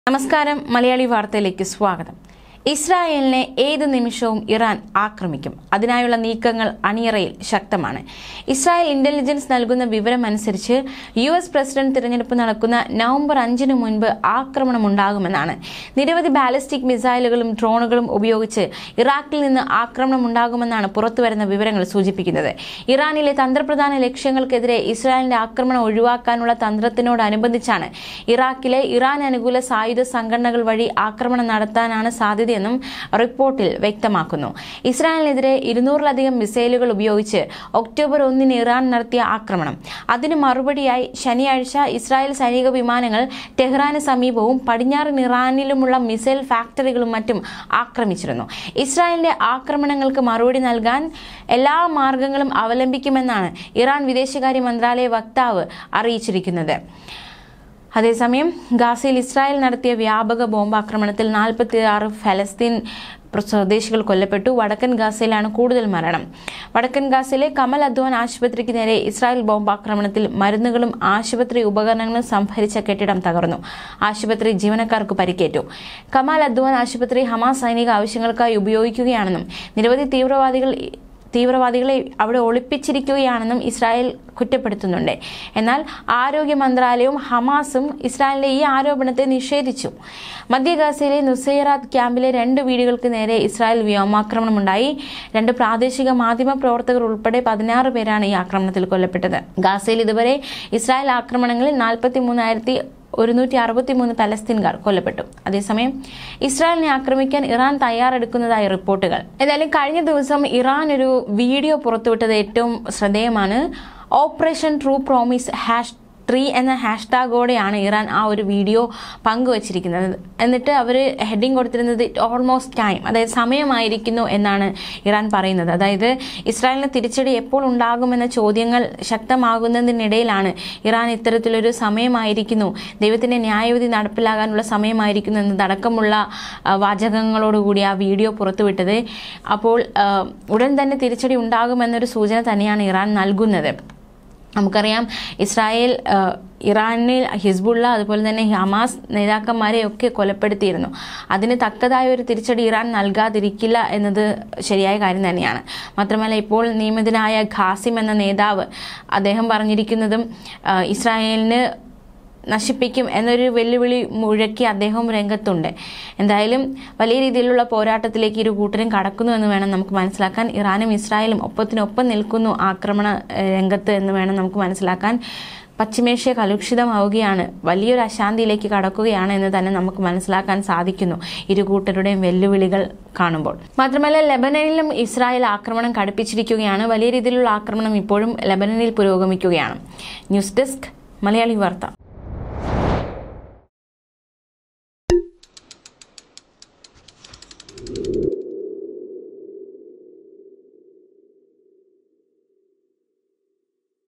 നമസ്കാരം മലയാളി വാർത്തയിലേക്ക് സ്വാഗതം ഇസ്രായേലിനെ ഏത് നിമിഷവും ഇറാൻ ആക്രമിക്കും അതിനായുള്ള നീക്കങ്ങൾ അണിയറയിൽ ശക്തമാണ് ഇസ്രായേൽ ഇന്റലിജൻസ് നൽകുന്ന വിവരമനുസരിച്ച് യു എസ് പ്രസിഡന്റ് തിരഞ്ഞെടുപ്പ് നടക്കുന്ന നവംബർ അഞ്ചിന് മുൻപ് ആക്രമണം ഉണ്ടാകുമെന്നാണ് നിരവധി ബാലിസ്റ്റിക് മിസൈലുകളും ഡ്രോണുകളും ഉപയോഗിച്ച് ഇറാഖിൽ നിന്ന് ആക്രമണം ഉണ്ടാകുമെന്നാണ് പുറത്തുവരുന്ന വിവരങ്ങൾ സൂചിപ്പിക്കുന്നത് ഇറാനിലെ തന്ത്രപ്രധാന ലക്ഷ്യങ്ങൾക്കെതിരെ ഇസ്രായേലിന്റെ ആക്രമണം ഒഴിവാക്കാനുള്ള തന്ത്രത്തിനോടനുബന്ധിച്ചാണ് ഇറാഖിലെ ഇറാൻ അനുകൂല സായുധ സംഘടനകൾ വഴി ആക്രമണം നടത്താനാണ് സാധ്യതയെന്നും റിപ്പോർട്ടിൽ വ്യക്തമാക്കുന്നു ഇസ്രായേലിനെതിരെ ഇരുന്നൂറിലധികം മിസൈലുകൾ ഉപയോഗിച്ച് ഒക്ടോബർ ഒന്നിന് ഇറാൻ നടത്തിയ ആക്രമണം അതിന് മറുപടിയായി ശനിയാഴ്ച ഇസ്രായേൽ സൈനിക വിമാനങ്ങൾ ടെഹ്റാന് സമീപവും പടിഞ്ഞാറൻ ഇറാനിലുമുള്ള മിസൈൽ ഫാക്ടറികളും മറ്റും ആക്രമിച്ചിരുന്നു ഇസ്രായേലിന്റെ ആക്രമണങ്ങൾക്ക് മറുപടി നൽകാൻ എല്ലാ മാർഗങ്ങളും അവലംബിക്കുമെന്നാണ് ഇറാൻ വിദേശകാര്യ മന്ത്രാലയ വക്താവ് അറിയിച്ചിരിക്കുന്നത് അതേസമയം ഗാസയിൽ ഇസ്രായേൽ നടത്തിയ വ്യാപക ബോംബാക്രമണത്തിൽ നാൽപ്പത്തി ആറ് ഫലസ്തീൻ സ്വദേശികൾ കൊല്ലപ്പെട്ടു വടക്കൻ ഗാസയിലാണ് കൂടുതൽ മരണം വടക്കൻ ഗാസയിലെ കമൽ അദ്വാൻ ആശുപത്രിക്ക് നേരെ ഇസ്രായേൽ ബോംബാക്രമണത്തിൽ മരുന്നുകളും ആശുപത്രി ഉപകരണങ്ങളും സംഭരിച്ച കെട്ടിടം തകർന്നു ആശുപത്രി ജീവനക്കാർക്ക് പരിക്കേറ്റു കമാൽ അദ്വാൻ ആശുപത്രി ഹമാസ് സൈനിക ആവശ്യങ്ങൾക്കായി ഉപയോഗിക്കുകയാണെന്നും നിരവധി തീവ്രവാദികൾ തീവ്രവാദികളെ അവിടെ ഒളിപ്പിച്ചിരിക്കുകയാണെന്നും ഇസ്രായേൽ കുറ്റപ്പെടുത്തുന്നുണ്ട് എന്നാൽ ആരോഗ്യ മന്ത്രാലയവും ഹമാസും ഇസ്രായേലിന്റെ ഈ ആരോപണത്തെ നിഷേധിച്ചു മധ്യ ഗാസയിലെ നുസൈറാത്ത് ക്യാമ്പിലെ രണ്ട് വീടുകൾക്ക് നേരെ ഇസ്രായേൽ വ്യോമാക്രമണമുണ്ടായി രണ്ട് പ്രാദേശിക മാധ്യമ പ്രവർത്തകർ ഉൾപ്പെടെ പതിനാറ് പേരാണ് ഈ ആക്രമണത്തിൽ കൊല്ലപ്പെട്ടത് ഗാസയിൽ ഇതുവരെ ഇസ്രായേൽ ആക്രമണങ്ങളിൽ നാൽപ്പത്തി മൂന്നായിരത്തി ഒരുന്നൂറ്റി അറുപത്തിമൂന്ന് പലസ്തീൻകാർ കൊല്ലപ്പെട്ടു അതേസമയം ഇസ്രായേലിനെ ആക്രമിക്കാൻ ഇറാൻ തയ്യാറെടുക്കുന്നതായി റിപ്പോർട്ടുകൾ എന്തായാലും കഴിഞ്ഞ ദിവസം ഇറാൻ ഒരു വീഡിയോ പുറത്തുവിട്ടത് ഏറ്റവും ശ്രദ്ധേയമാണ് ഓപ്പറേഷൻ ട്രൂ പ്രോമിസ് ഹാഷ് ട്രീ എന്ന ഹാഷ്ടാഗോടെയാണ് ഇറാൻ ആ ഒരു വീഡിയോ പങ്കുവച്ചിരിക്കുന്നത് എന്നിട്ട് അവർ ഹെഡിങ് കൊടുത്തിരുന്നത് ഓൾമോസ്റ്റ് ടൈം അതായത് സമയമായിരിക്കുന്നു എന്നാണ് ഇറാൻ പറയുന്നത് അതായത് ഇസ്രായേലിന് തിരിച്ചടി എപ്പോൾ ഉണ്ടാകുമെന്ന ചോദ്യങ്ങൾ ശക്തമാകുന്നതിനിടയിലാണ് ഇറാൻ ഇത്തരത്തിലൊരു സമയമായിരിക്കുന്നു ദൈവത്തിന്റെ ന്യായവിധി നടപ്പിലാകാനുള്ള സമയമായിരിക്കുന്നു എന്നതടക്കമുള്ള വാചകങ്ങളോടുകൂടി ആ വീഡിയോ പുറത്തുവിട്ടത് അപ്പോൾ ഉടൻ തന്നെ തിരിച്ചടി ഉണ്ടാകുമെന്നൊരു സൂചന തന്നെയാണ് ഇറാൻ നൽകുന്നത് നമുക്കറിയാം ഇസ്രായേൽ ഇറാനിൽ ഹിസ്ബുള്ള അതുപോലെ തന്നെ ഹമാസ് നേതാക്കന്മാരെയൊക്കെ കൊലപ്പെടുത്തിയിരുന്നു അതിന് തക്കതായ ഒരു തിരിച്ചടി ഇറാൻ നൽകാതിരിക്കില്ല എന്നത് ശരിയായ കാര്യം തന്നെയാണ് മാത്രമല്ല ഇപ്പോൾ നിയമിതനായ ഖാസിം എന്ന നേതാവ് അദ്ദേഹം പറഞ്ഞിരിക്കുന്നതും ഇസ്രായേലിന് നശിപ്പിക്കും എന്നൊരു വെല്ലുവിളി മുഴക്കി അദ്ദേഹം രംഗത്തുണ്ട് എന്തായാലും വലിയ രീതിയിലുള്ള പോരാട്ടത്തിലേക്ക് ഇരു കൂട്ടരും കടക്കുന്നു എന്ന് വേണം നമുക്ക് മനസ്സിലാക്കാൻ ഇറാനും ഇസ്രായേലും ഒപ്പത്തിനൊപ്പം നിൽക്കുന്നു ആക്രമണ രംഗത്ത് എന്ന് വേണം നമുക്ക് മനസ്സിലാക്കാൻ പശ്ചിമേഷ്യ കലുഷിതമാവുകയാണ് വലിയൊരു അശാന്തിയിലേക്ക് കടക്കുകയാണ് എന്ന് തന്നെ നമുക്ക് മനസ്സിലാക്കാൻ സാധിക്കുന്നു ഇരു കൂട്ടരുടെയും വെല്ലുവിളികൾ കാണുമ്പോൾ മാത്രമല്ല ലെബനനിലും ഇസ്രായേൽ ആക്രമണം കടുപ്പിച്ചിരിക്കുകയാണ് വലിയ രീതിയിലുള്ള ആക്രമണം ഇപ്പോഴും ലെബനനിൽ പുരോഗമിക്കുകയാണ് ന്യൂസ് ഡെസ്ക് മലയാളി വാർത്ത